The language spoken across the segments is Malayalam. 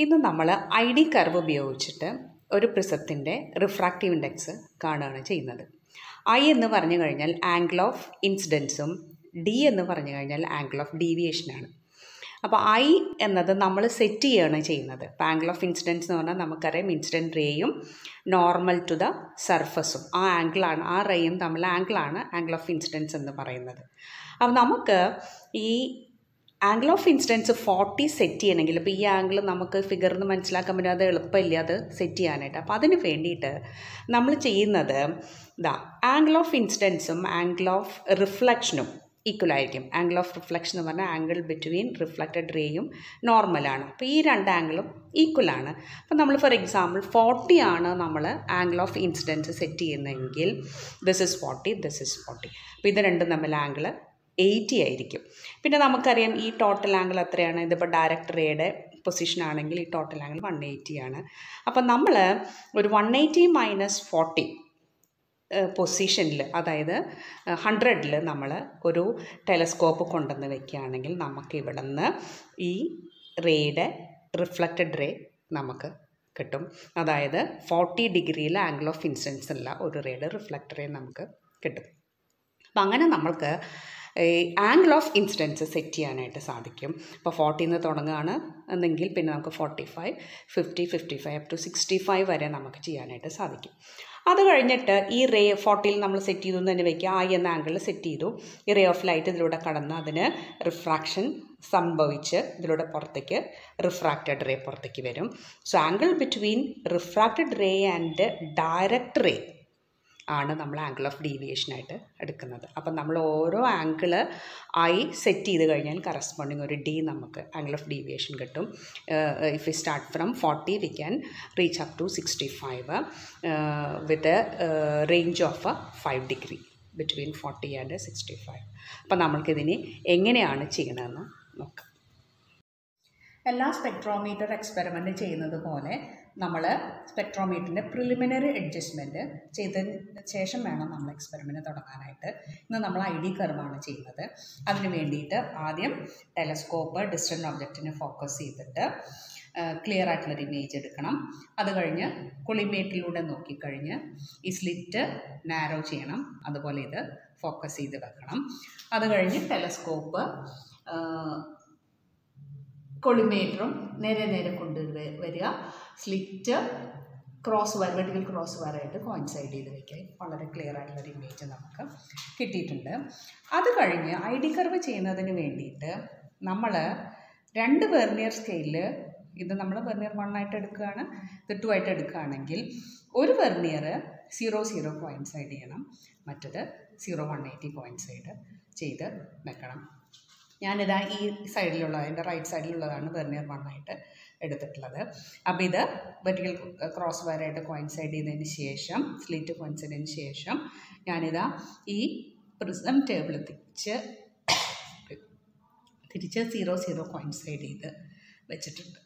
ഇന്ന് നമ്മൾ ഐ ഡി കർവ് ഉപയോഗിച്ചിട്ട് ഒരു പ്രിസത്തിൻ്റെ റിഫ്രാക്റ്റീവ് ഇൻഡെക്സ് കാണുകയാണ് ചെയ്യുന്നത് ഐ എന്ന് പറഞ്ഞു കഴിഞ്ഞാൽ ആംഗിൾ ഓഫ് ഇൻസിഡൻസും ഡി എന്ന് പറഞ്ഞു കഴിഞ്ഞാൽ ആംഗിൾ ഓഫ് ഡീവിയേഷനാണ് അപ്പോൾ ഐ എന്നത് നമ്മൾ സെറ്റ് ചെയ്യുകയാണ് ചെയ്യുന്നത് ഇപ്പോൾ ആംഗിൾ ഓഫ് ഇൻസിഡൻസ് എന്ന് പറഞ്ഞാൽ നമുക്കറിയാം ഇൻസിഡൻറ്റ് റേയും നോർമൽ ടു ദ സർഫസും ആ ആംഗിളാണ് ആ റേയും തമ്മിൽ ആംഗിളാണ് ആംഗിൾ ഓഫ് ഇൻസിഡൻസ് എന്ന് പറയുന്നത് അപ്പോൾ നമുക്ക് ഈ angle of incidence forty set ചെയ്യണമെങ്കിൽ ഇപ്പോൾ ഈ ആംഗിൾ നമുക്ക് ഫിഗറിൽ നിന്ന് മനസ്സിലാക്കാൻ പറ്റും അത് എളുപ്പമില്ല അത് സെറ്റ് ചെയ്യാനായിട്ട് അപ്പോൾ അതിന് വേണ്ടിയിട്ട് നമ്മൾ ചെയ്യുന്നത് ഇതാ ആംഗിൾ ഓഫ് ഇൻസിഡൻസും ആംഗിൾ ഓഫ് റിഫ്ലക്ഷനും ഈക്വൽ ആയിരിക്കും ആംഗിൾ ഓഫ് റിഫ്ലക്ഷൻ എന്ന് പറഞ്ഞാൽ ആംഗിൾ ബിറ്റ്വീൻ റിഫ്ലക്റ്റഡ് റേയും നോർമലാണ് അപ്പോൾ ഈ രണ്ട് ആംഗിളും ഈക്വൽ ആണ് അപ്പോൾ നമ്മൾ ഫോർ എക്സാമ്പിൾ ഫോർട്ടി ആണ് നമ്മൾ ആംഗിൾ ഓഫ് ഇൻസിഡൻസ് സെറ്റ് ചെയ്യുന്നതെങ്കിൽ this is forty this is forty അപ്പോൾ ഇത് രണ്ടും തമ്മിൽ ആംഗിൾ എയ്റ്റി ആയിരിക്കും പിന്നെ നമുക്കറിയാം ഈ ടോട്ടൽ ആംഗിൾ എത്രയാണ് ഇതിപ്പോൾ ഡയറക്റ്റ് റേയുടെ പൊസിഷൻ ആണെങ്കിൽ ഈ ടോട്ടൽ ആംഗിൾ വൺ എയ്റ്റി ആണ് അപ്പം നമ്മൾ ഒരു വൺ എയ്റ്റി മൈനസ് ഫോർട്ടി പൊസിഷനിൽ അതായത് ഹൺഡ്രഡിൽ നമ്മൾ ഒരു ടെലസ്കോപ്പ് കൊണ്ടുവന്ന് വെക്കുകയാണെങ്കിൽ നമുക്ക് ഇവിടെ നിന്ന് ഈ റേയുടെ റിഫ്ലക്റ്റഡ് റേ നമുക്ക് കിട്ടും അതായത് ഫോർട്ടി ഡിഗ്രിയിൽ ആംഗിൾ ഓഫ് ഇൻസിഡൻസ് ഉള്ള ഒരു റേയുടെ റിഫ്ലക്റ്റഡ് റേ നമുക്ക് കിട്ടും അപ്പം അങ്ങനെ നമ്മൾക്ക് ആംഗിൾ ഓഫ് ഇൻസിഡൻസ് സെറ്റ് ചെയ്യാനായിട്ട് സാധിക്കും ഇപ്പോൾ ഫോർട്ടിയിൽ നിന്ന് തുടങ്ങുകയാണ് എന്നെങ്കിൽ പിന്നെ നമുക്ക് forty five fifty fifty five up to sixty five വരെ നമുക്ക് ചെയ്യാനായിട്ട് സാധിക്കും അത് കഴിഞ്ഞിട്ട് ഈ റേ ഫോർട്ടിയിൽ നമ്മൾ സെറ്റ് ചെയ്തു എന്ന് തന്നെ വയ്ക്കുക ഐ എന്ന ആംഗിളിൽ സെറ്റ് ചെയ്തു ഈ റേ ഓഫ് ലൈറ്റ് ഇതിലൂടെ കടന്ന് അതിന് റിഫ്രാക്ഷൻ സംഭവിച്ച് ഇതിലൂടെ പുറത്തേക്ക് റിഫ്രാക്റ്റഡ് റേ പുറത്തേക്ക് വരും so angle between refracted ray and direct ray ആണ് നമ്മൾ ആംഗിൾ ഓഫ് ഡീവിയേഷനായിട്ട് എടുക്കുന്നത് അപ്പം നമ്മൾ ഓരോ ആംഗിൾ ആയി സെറ്റ് ചെയ്ത് കഴിഞ്ഞാൽ കറസ്പോണ്ടിങ് ഒരു ഡി നമുക്ക് ആംഗിൾ ഓഫ് ഡീവിയേഷൻ കിട്ടും if you start from forty we can reach up to sixty five with range of five degree between forty and sixty five അപ്പം നമ്മൾക്കിതിന് എങ്ങനെയാണ് ചെയ്യണമെന്ന് നോക്കാം എല്ലാ സ്പെക്ട്രോമീറ്റർ എക്സ്പെരിമെൻ്റ് ചെയ്യുന്നത് പോലെ നമ്മൾ സ്പെക്ട്രോമീറ്ററിൻ്റെ പ്രിലിമിനറി അഡ്ജസ്റ്റ്മെൻറ്റ് ചെയ്തതിന് ശേഷം വേണം നമ്മൾ എക്സ്പെരിമെൻറ്റ് തുടങ്ങാനായിട്ട് ഇന്ന് നമ്മൾ ഐ ഡി കർവാണ് ചെയ്യുന്നത് അതിന് വേണ്ടിയിട്ട് ആദ്യം ടെലസ്കോപ്പ് ഡിസ്റ്റൻറ്റ് ഒബ്ജക്റ്റിനെ ഫോക്കസ് ചെയ്തിട്ട് ക്ലിയർ ആയിട്ടുള്ളൊരു ഇമേജ് എടുക്കണം അത് കഴിഞ്ഞ് കൊളിമേറ്റിലൂടെ നോക്കിക്കഴിഞ്ഞ് ഈ സ്ലിറ്റ് നാരോ ചെയ്യണം അതുപോലെ ഇത് ഫോക്കസ് ചെയ്ത് വെക്കണം അത് കഴിഞ്ഞ് ടെലസ്കോപ്പ് കൊളിമേറ്ററും നേരെ നേരെ കൊണ്ട് വരിക slit cross wire vertical cross വയറായിട്ട് കോയിൻസൈഡ് ചെയ്ത് വയ്ക്കുക വളരെ ക്ലിയർ ആയിട്ടുള്ളൊരു ഇമേജ് നമുക്ക് കിട്ടിയിട്ടുണ്ട് അത് കഴിഞ്ഞ് ഐ ഡി കർവ് ചെയ്യുന്നതിന് വേണ്ടിയിട്ട് നമ്മൾ രണ്ട് വെർണിയർ സ്കെയിലിൽ ഇത് നമ്മൾ വെർണിയർ വൺ ആയിട്ട് എടുക്കുകയാണ് ഇത് ടു ആയിട്ട് എടുക്കുകയാണെങ്കിൽ ഒരു വെർണിയർ സീറോ സീറോ കോയിൻസൈഡ് ചെയ്യണം മറ്റത് സീറോ വൺ എയ്റ്റി കോയിൻസൈഡ് ചെയ്ത് വെക്കണം ഞാനിതാ ഈ സൈഡിലുള്ള അതിൻ്റെ റൈറ്റ് സൈഡിലുള്ളതാണ് വെർണിയർ വൺ ആയിട്ട് എടുത്തിട്ടുള്ളത് അപ്പോൾ ഇത് വെർട്ടിക്കൽ ക്രോസ് വയറായിട്ട് കോയിൻസൈഡ് ചെയ്തതിന് ശേഷം സ്ലിറ്റ് കോയിൻസൈഡ് ചെയ്തതിന് ശേഷം ഞാനിതാ ഈ പ്രിസം ടേബിൾ തിരിച്ച് തിരിച്ച് സീറോ സീറോ കോയിൻസൈഡ് ചെയ്ത് വെച്ചിട്ടുണ്ട്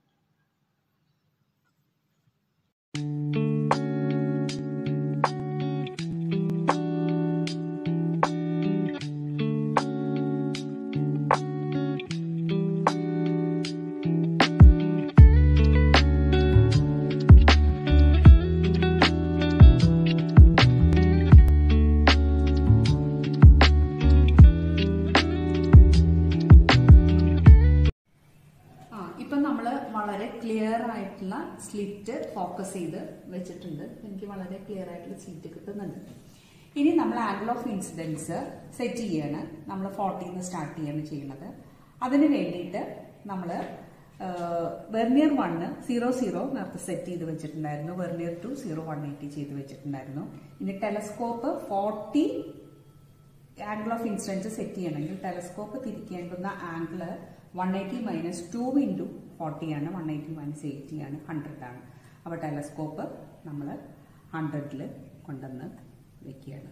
വളരെ ക്ലിയർ ആയിട്ടുള്ള സ്ലിറ്റ് ഫോക്കസ് ചെയ്ത് വെച്ചിട്ടുണ്ട് എനിക്ക് വളരെ ക്ലിയർ ആയിട്ടുള്ള സ്ലിറ്റ് കിട്ടുന്നുണ്ട് ഇനി നമ്മൾ ആംഗിൾ ഓഫ് ഇൻസിഡൻസ് സെറ്റ് ചെയ്യാണ് നമ്മൾ ഫോർട്ടിയിൽ നിന്ന് സ്റ്റാർട്ട് ചെയ്യാണ് ചെയ്യുന്നത് അതിന് വേണ്ടിയിട്ട് നമ്മൾ വെർണിയർ വണ്ണ് സീറോ സീറോ നേരത്തെ സെറ്റ് ചെയ്ത് വെച്ചിട്ടുണ്ടായിരുന്നു vernier two zero one eighty ചെയ്ത് വെച്ചിട്ടുണ്ടായിരുന്നു ഇനി telescope forty angle of incidence set ചെയ്യണമെങ്കിൽ ടെലസ്കോപ്പ് തിരിക്കേണ്ടുന്ന angle one eighty minus two into ഫോർട്ടിയാണ് വൺ എയ്റ്റി മൈനസ് എയ്റ്റി ആണ് ഹൺഡ്രഡ് ആണ് അപ്പോൾ ടെലസ്കോപ്പ് നമ്മൾ ഹൺഡ്രഡിൽ കൊണ്ടുവന്ന് വെക്കുകയാണ്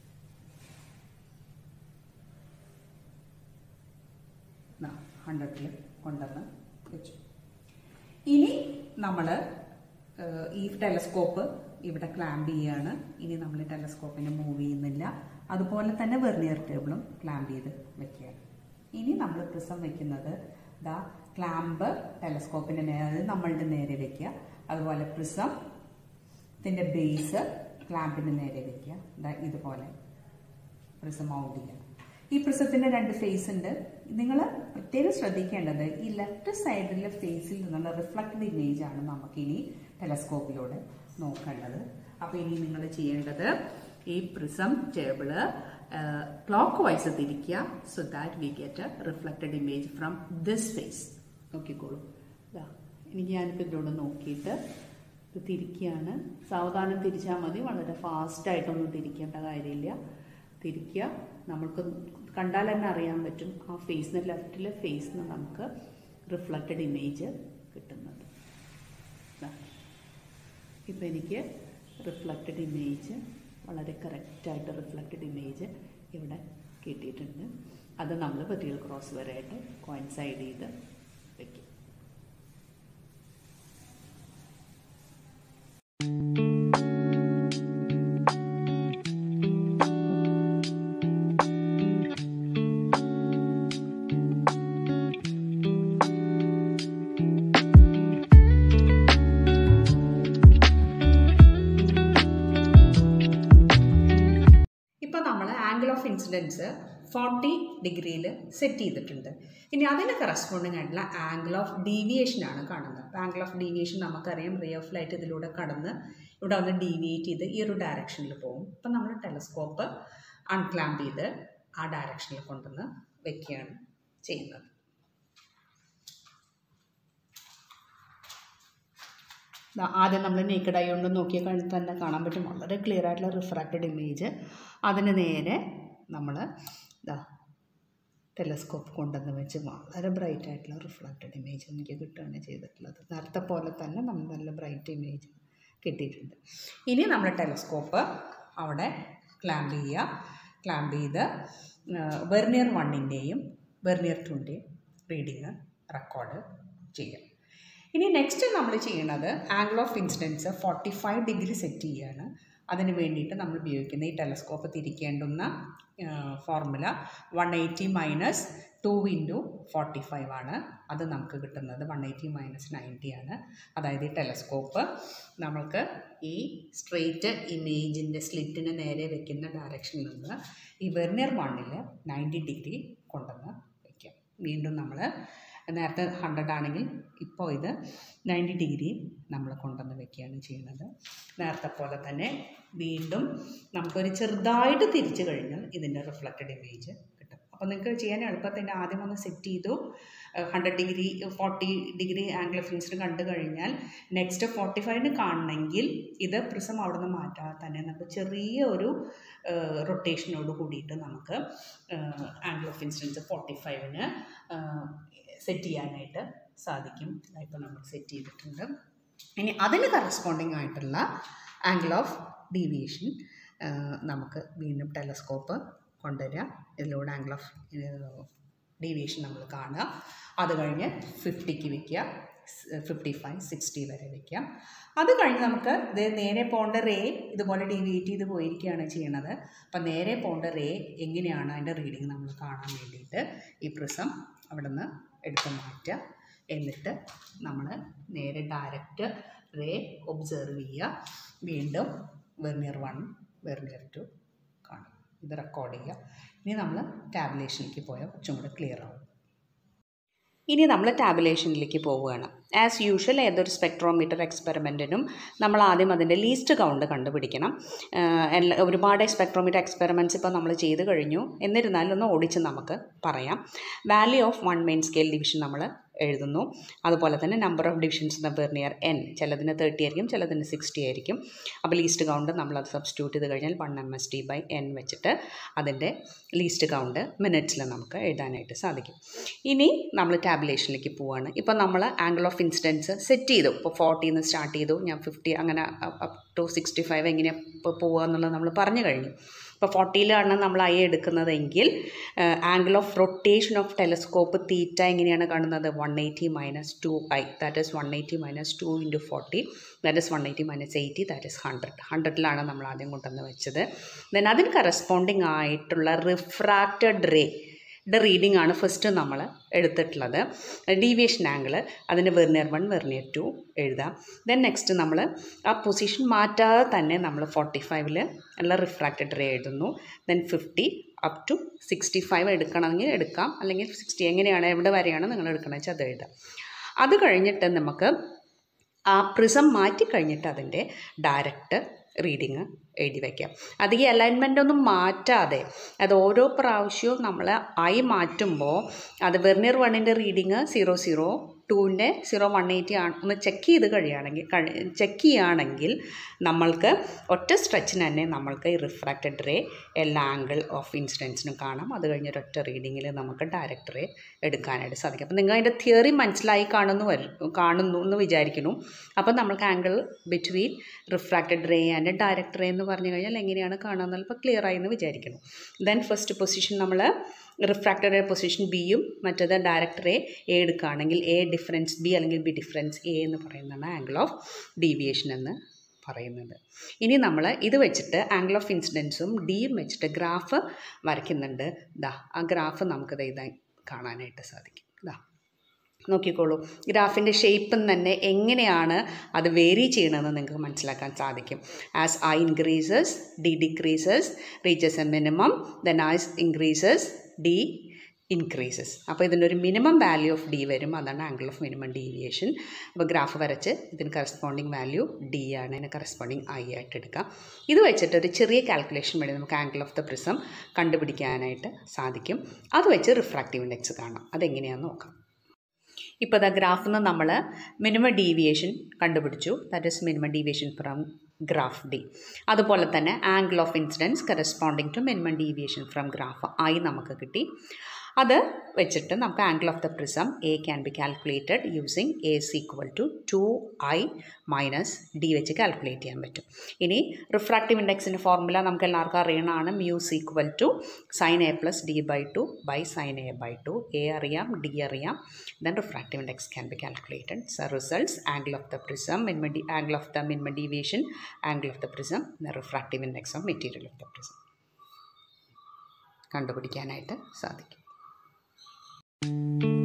ഹൺഡ്രഡിൽ കൊണ്ടുവന്ന് വെച്ചു ഇനി നമ്മൾ ഈ ടെലസ്കോപ്പ് ഇവിടെ ക്ലാമ്പ് ചെയ്യാണ് ഇനി നമ്മൾ ടെലസ്കോപ്പിനെ മൂവ് ചെയ്യുന്നില്ല അതുപോലെ തന്നെ വെർണിയർ ടേബിളും ക്ലാമ്പ് ചെയ്ത് വെക്കുകയാണ് ഇനി നമ്മൾ പ്രിസം വെക്കുന്നത് ദാ ക്ലാമ്പ് ടെലസ്കോപ്പിൻ്റെ നേരെ അതായത് നമ്മളുടെ നേരെ വെക്കുക അതുപോലെ പ്രിസം ഇതിൻ്റെ ബേസ് ക്ലാമ്പിന് നേരെ വെക്കുക ദാ ഇതുപോലെ പ്രിസം മൗണ്ട് ചെയ്യുക ഈ പ്രിസത്തിന് രണ്ട് ഫേസ് ഉണ്ട് നിങ്ങൾ പ്രത്യേകം ശ്രദ്ധിക്കേണ്ടത് ഈ ലെഫ്റ്റ് സൈഡിലെ ഫേസിൽ നിന്നുള്ള റിഫ്ലക്റ്റഡ് ഇമേജ് ആണ് നമുക്കിനി ടെലസ്കോപ്പിലൂടെ നോക്കേണ്ടത് അപ്പോൾ ഇനി നിങ്ങൾ ചെയ്യേണ്ടത് ഈ പ്രിസം ടേബിള് ക്ലോക്ക് വൈസ് തിരിക്കുക so that we get a reflected image from this face നോക്കിക്കോളൂ ഇതാ എനിക്ക് ഞാനിപ്പോൾ ഇതിലൂടെ നോക്കിയിട്ട് ഇത് തിരിക്കുകയാണ് സാവധാനം തിരിച്ചാൽ മതി വളരെ ഫാസ്റ്റായിട്ടൊന്നും തിരിക്കേണ്ട കാര്യമില്ല തിരിക്കുക നമ്മൾക്ക് കണ്ടാൽ തന്നെ അറിയാൻ പറ്റും ആ ഫേസിന് ലെഫ്റ്റിലെ ഫേസിന് നമുക്ക് റിഫ്ലക്റ്റഡ് ഇമേജ് കിട്ടുന്നത് ഇപ്പം എനിക്ക് റിഫ്ലക്റ്റഡ് ഇമേജ് വളരെ കറക്റ്റായിട്ട് റിഫ്ലക്റ്റഡ് ഇമേജ് ഇവിടെ കിട്ടിയിട്ടുണ്ട് അത് നമ്മൾ വെർട്ടിക്കൽ ക്രോസ് വരെയായിട്ട് കോയിൻസൈഡ് ചെയ്ത് വയ്ക്കും ഇപ്പോൾ നമ്മൾ ആംഗിൾ ഓഫ് ഇൻസിഡൻസ് ഫോർട്ടി ഡിഗ്രിയിൽ സെറ്റ് ചെയ്തിട്ടുണ്ട് ഇനി അതിന് കറസ്പോണ്ടിങ് ആയിട്ടുള്ള ആംഗിൾ ഓഫ് ഡീവിയേഷനാണ് കാണുന്നത് അപ്പോൾ ആംഗിൾ ഓഫ് ഡീവിയേഷൻ നമുക്കറിയാം റേ ഓഫ് ലൈറ്റ് ഇതിലൂടെ കടന്ന് ഇവിടെ ഒന്ന് ഡീവിയേറ്റ് ചെയ്ത് ഈ ഒരു ഡയറക്ഷനിൽ പോകും അപ്പം നമ്മൾ ടെലസ്കോപ്പ് അൺക്ലാമ്പ് ചെയ്ത് ആ ഡയറക്ഷനിൽ കൊണ്ടുവന്ന് വെക്കുകയാണ് ചെയ്യുന്നത് ദാ ആദ്യം നമ്മൾ നേക്കഡ് ഐ കൊണ്ട് നോക്കിയ കഴിഞ്ഞ് തന്നെ കാണാൻ പറ്റും വളരെ ക്ലിയർ ആയിട്ടുള്ള റിഫ്രാക്റ്റഡ് ഇമേജ് അതിന് നേരെ നമ്മൾ ഇതാ ടെലസ്കോപ്പ് കൊണ്ടുവന്ന് വെച്ച് വളരെ ബ്രൈറ്റ് ആയിട്ടുള്ള റിഫ്ലക്റ്റഡ് ഇമേജ് എനിക്ക് കിട്ടുകയാണ് ചെയ്തിട്ടുള്ളത് നേരത്തെ പോലെ തന്നെ നമ്മൾ നല്ല ബ്രൈറ്റ് ഇമേജ് കിട്ടിയിട്ടുണ്ട് ഇനി നമ്മൾ ടെലസ്കോപ്പ് അവിടെ ക്ലാമ്പ് ചെയ്യുക ക്ലാമ്പ് ചെയ്ത് വെർണിയർ വണ്ണിൻ്റെയും വെർണിയർ ടുൻ്റെയും റീഡിങ് റെക്കോർഡ് ചെയ്യുക ഇനി നെക്സ്റ്റ് നമ്മൾ ചെയ്യുന്നത് angle of incidence forty five degree set ചെയ്യുകയാണ് അതിന് വേണ്ടിയിട്ട് നമ്മൾ ഉപയോഗിക്കുന്ന ഈ ടെലസ്കോപ്പ് തിരിക്കേണ്ടുന്ന formula one eighty minus two into forty five ആണ് അത് നമുക്ക് കിട്ടുന്നത് വൺ എയ്റ്റി മൈനസ് നയൻറ്റി ആണ് അതായത് ഈ ടെലസ്കോപ്പ് നമ്മൾക്ക് ഈ സ്ട്രെയിറ്റ് ഇമേജിൻ്റെ സ്ലിറ്റിന് നേരെ വെക്കുന്ന ഡയറക്ഷനിൽ നിന്ന് ഈ വെർണിയർ വണ്ണിൽ നയൻറ്റി ഡിഗ്രി കൊണ്ടുവന്ന് വയ്ക്കാം വീണ്ടും നമ്മൾ നേരത്തെ ഹൺഡ്രഡ് ആണെങ്കിൽ ഇപ്പോൾ ഇത് നയൻറ്റി ഡിഗ്രി നമ്മൾ കൊണ്ടുവന്ന് വെക്കുകയാണ് ചെയ്യുന്നത് നേരത്തെ പോലെ തന്നെ വീണ്ടും നമുക്കൊരു ചെറുതായിട്ട് തിരിച്ചു കഴിഞ്ഞാൽ ഇതിൻ്റെ റിഫ്ലക്റ്റഡ് ഇമേജ് കിട്ടും അപ്പോൾ നിങ്ങൾക്ക് ചെയ്യാൻ എളുപ്പത്തിൽ ആദ്യം ഒന്ന് സെറ്റ് ചെയ്തു hundred degree forty degree angle of incident കണ്ടു കഴിഞ്ഞാൽ നെക്സ്റ്റ് ഫോർട്ടി ഫൈവിന് കാണണമെങ്കിൽ ഇത് പ്രിസം അവിടെ നിന്ന് മാറ്റാതെ തന്നെ നമുക്ക് ചെറിയ ഒരു റൊട്ടേഷനോട് കൂടിയിട്ട് നമുക്ക് ആംഗിൾ ഓഫ് ഇൻസിഡൻസ് ഫോർട്ടി ഫൈവിന് സെറ്റ് ചെയ്യാനായിട്ട് സാധിക്കും ഇപ്പോൾ നമ്മൾ സെറ്റ് ചെയ്തിട്ടുണ്ട് ഇനി അതിന് കറസ്പോണ്ടിങ് ആയിട്ടുള്ള ആംഗിൾ ഓഫ് ഡീവിയേഷൻ നമുക്ക് വീണ്ടും ടെലസ്കോപ്പ് കൊണ്ടുവരിക ഇതിലൂടെ ആംഗിൾ ഓഫ് ഡീവിയേഷൻ നമ്മൾ കാണുക അത് കഴിഞ്ഞ് ഫിഫ്റ്റിക്ക് വയ്ക്കുക ഫിഫ്റ്റി ഫൈവ് സിക്സ്റ്റി വരെ വയ്ക്കാം അത് കഴിഞ്ഞ് നമുക്ക് ഇത് നേരെ പോകേണ്ട റേ ഇതുപോലെ ഡീവിയേറ്റ് ചെയ്ത് പോയിരിക്കുകയാണ് ചെയ്യണത് അപ്പം നേരെ പോകേണ്ട റേ എങ്ങനെയാണ് അതിൻ്റെ റീഡിങ് നമ്മൾ കാണാൻ വേണ്ടിയിട്ട് ഈ പ്രിസം അവിടെ നിന്ന് എടുത്ത് മാറ്റുക എന്നിട്ട് നമ്മൾ നേരെ ഡയറക്റ്റ് റേ ഒബ്സർവ് ചെയ്യുക വീണ്ടും വെർണിയർ വൺ വെർണിയർ ടു കാണും ഇത് റെക്കോർഡ് ചെയ്യുക ഇനി നമ്മൾ ടാബുലേഷനിലേക്ക് പോയാൽ കുറച്ചും കൂടെ ക്ലിയർ ആവും ഇനി നമ്മൾ ടാബുലേഷനിലേക്ക് പോവുകയാണ് ആസ് യൂഷ്വൽ ഏതൊരു സ്പെക്ട്രോമീറ്റർ എക്സ്പെരിമെൻറ്റിനും നമ്മൾ ആദ്യം അതിൻ്റെ ലീസ്റ്റ് കൗണ്ട് കണ്ടുപിടിക്കണം എല്ലാ ഒരുപാട് സ്പെക്ട്രോമീറ്റർ എക്സ്പെരിമെൻറ്റ്സ് ഇപ്പോൾ നമ്മൾ ചെയ്ത് കഴിഞ്ഞു എന്നിരുന്നാലും ഒന്ന് ഓടിച്ച് നമുക്ക് പറയാം value of one main scale division നമ്മൾ എഴുതുന്നു അതുപോലെ തന്നെ number of divisions in vernier N ചിലതിന് തേർട്ടി ആയിരിക്കും ചിലതിന് സിക്സ്റ്റി ആയിരിക്കും അപ്പോൾ ലീസ്റ്റ് കൗണ്ട് നമ്മളത് സബ്സ്റ്റിറ്റ്യൂട്ട് ചെയ്ത് കഴിഞ്ഞാൽ one M S T by N വെച്ചിട്ട് അതിൻ്റെ ലീസ്റ്റ് കൗണ്ട് മിനിറ്റ്സിൽ നമുക്ക് എഴുതാനായിട്ട് സാധിക്കും ഇനി നമ്മൾ ടാബുലേഷനിലേക്ക് പോവുകയാണ് ഇപ്പോൾ നമ്മൾ ആംഗിൾ ഓഫ് ഇൻസിഡൻസ് സെറ്റ് ചെയ്തു ഇപ്പോൾ ഫോർട്ടിയിൽ നിന്ന് സ്റ്റാർട്ട് ചെയ്തു ഞാൻ ഫിഫ്റ്റി അങ്ങനെ അപ് ടു സിക്സ്റ്റി ഫൈവ് എങ്ങനെയാണ് ഇപ്പോൾ പോവുക എന്നുള്ളത് നമ്മൾ പറഞ്ഞു കഴിഞ്ഞു ഇപ്പോൾ ഫോർട്ടിയിലാണ് നമ്മൾ ഐ എടുക്കുന്നതെങ്കിൽ angle of rotation of telescope theta എങ്ങനെയാണ് കാണുന്നത് one eighty minus two I that is one eighty minus two into forty that is one eighty minus eighty that is hundred ഹൺഡ്രഡിലാണ് നമ്മൾ ആദ്യം കൊണ്ടുവന്ന് വെച്ചത് ദെൻ അതിന് കറസ്പോണ്ടിങ് ആയിട്ടുള്ള റിഫ്രാക്റ്റഡ് റേ യുടെ റീഡിംഗ് ആണ് ഫസ്റ്റ് നമ്മൾ എടുത്തിട്ടുള്ളത് ഡീവിയേഷൻ ആംഗിൾ അതിന് വെർണിയർ വൺ വെർണിയർ ടു എഴുതാം ദെൻ നെക്സ്റ്റ് നമ്മൾ ആ പൊസിഷൻ മാറ്റാതെ തന്നെ നമ്മൾ ഫോർട്ടി ഫൈവിൽ ഉള്ള റിഫ്രാക്റ്റഡ് റേ എഴുതുന്നു then fifty up to sixty five എടുക്കണമെങ്കിൽ എടുക്കാം അല്ലെങ്കിൽ സിക്സ്റ്റി എങ്ങനെയാണ് എവിടെ വരെയാണ് നിങ്ങൾ എടുക്കണമെന്ന് വെച്ചാൽ അത് എഴുതാം അത് കഴിഞ്ഞിട്ട് നമുക്ക് ആ പ്രിസം മാറ്റി കഴിഞ്ഞിട്ട് അതിൻ്റെ ഡയറക്റ്റ് റീഡിങ് എഴുതി വയ്ക്കാം അത് ഈ അലൈൻമെൻ്റ് ഒന്നും മാറ്റാതെ അത് ഓരോ പ്രാവശ്യവും നമ്മൾ ആയി മാറ്റുമ്പോൾ അത് വെർണിയർ വണ്ണിൻ്റെ റീഡിങ് സീറോ സീറോ ടുവിൻ്റെ സീറോ വൺ എയ്റ്റി ആണ് ഒന്ന് ചെക്ക് ചെയ്ത് കഴിയുകയാണെങ്കിൽ കഴി ചെക്ക് ചെയ്യുകയാണെങ്കിൽ നമ്മൾക്ക് ഒറ്റ സ്ട്രെച്ചിന് തന്നെ നമ്മൾക്ക് ഈ റിഫ്രാക്റ്റഡ് റേ എല്ലാ ആംഗിൾ ഓഫ് ഇൻസിഡൻസിനും കാണാം അത് കഴിഞ്ഞ് ഒരൊറ്റ റീഡിങ്ങിൽ നമുക്ക് ഡയറക്റ്റ് റേ എടുക്കാനായിട്ട് സാധിക്കും അപ്പോൾ നിങ്ങൾ അതിൻ്റെ തിയറി മനസ്സിലായി കാണുന്നു വരും കാണുന്നു എന്ന് വിചാരിക്കുന്നു അപ്പോൾ നമ്മൾക്ക് angle between refracted ray and direct ray എന്ന് പറഞ്ഞു കഴിഞ്ഞാൽ എങ്ങനെയാണ് കാണുന്നത് ഇപ്പോൾ ക്ലിയർ ആയി എന്ന് വിചാരിക്കുന്നു ദെൻ ഫസ്റ്റ് പൊസിഷൻ നമ്മൾ റിഫ്രാക്റ്റഡ് പൊസിഷൻ ബിയും മറ്റേത് ഡയറക്റ്റ് എ എ എടുക്കുകയാണെങ്കിൽ എ ഡിഫറൻസ് ബി അല്ലെങ്കിൽ ബി ഡിഫറൻസ് എ എന്ന് പറയുന്നതാണ് ആംഗിൾ ഓഫ് ഡീവിയേഷൻ എന്ന് പറയുന്നത് ഇനി നമ്മൾ ഇത് വെച്ചിട്ട് ആംഗിൾ ഓഫ് ഇൻസിഡൻസും ഡിയും വെച്ചിട്ട് ഗ്രാഫ് വരയ്ക്കുന്നുണ്ട് ദാ ആ ഗ്രാഫ് നമുക്കിത് ഇതായി കാണാനായിട്ട് സാധിക്കും ദാ നോക്കിക്കോളൂ ഗ്രാഫിൻ്റെ ഷേപ്പും തന്നെ എങ്ങനെയാണ് അത് വേരി ചെയ്യണമെന്ന് നിങ്ങൾക്ക് മനസ്സിലാക്കാൻ സാധിക്കും as I increases D decreases reaches a minimum then I's increases D increases അപ്പോൾ ഇതിൻ്റെ ഒരു മിനിമം വാല്യൂ ഓഫ് ഡി വരും അതാണ് ആംഗിൾ ഓഫ് മിനിമം ഡീവിയേഷൻ അപ്പോൾ ഗ്രാഫ് വരച്ച് ഇതിന് കറസ്പോണ്ടിങ് വാല്യൂ ഡി ആണ് അതിന് കറസ്പോണ്ടിങ് ഐ ആയിട്ട് എടുക്കാം ഇത് വെച്ചിട്ട് ഒരു ചെറിയ കാൽക്കുലേഷൻ വഴി നമുക്ക് ആംഗിൾ ഓഫ് ദ പ്രിസം കണ്ടുപിടിക്കാനായിട്ട് സാധിക്കും അത് വെച്ച് റിഫ്രാക്റ്റീവ് ഇൻഡെക്സ് കാണാം അതെങ്ങനെയാണെന്ന് നോക്കാം ഇപ്പോൾ ദ ഗ്രാഫിൽ നിന്ന് നമ്മൾ മിനിമം ഡീവിയേഷൻ കണ്ടുപിടിച്ചു that is minimum deviation from graph D അതുപോലെ തന്നെ angle of incidence corresponding to minimum deviation from graph I നമുക്ക് കിട്ടി അത് വെച്ചിട്ട് നമുക്ക് angle of the prism A can be calculated using A C equal to two I minus D വെച്ച് കാൽക്കുലേറ്റ് ചെയ്യാൻ പറ്റും ഇനി റിഫ്രാക്റ്റീവ് ഇൻഡെക്സിൻ്റെ ഫോർമുല നമുക്ക് എല്ലാവർക്കും അറിയണമാണ് mu's equal to sine A plus D by two by sine A by two A അറിയാം ഡി അറിയാം then refractive index can be calculated സ results angle of the prism minimum D angle of the minimum deviation angle of the prism refractive index of material of the prism കണ്ടുപിടിക്കാനായിട്ട് സാധിക്കും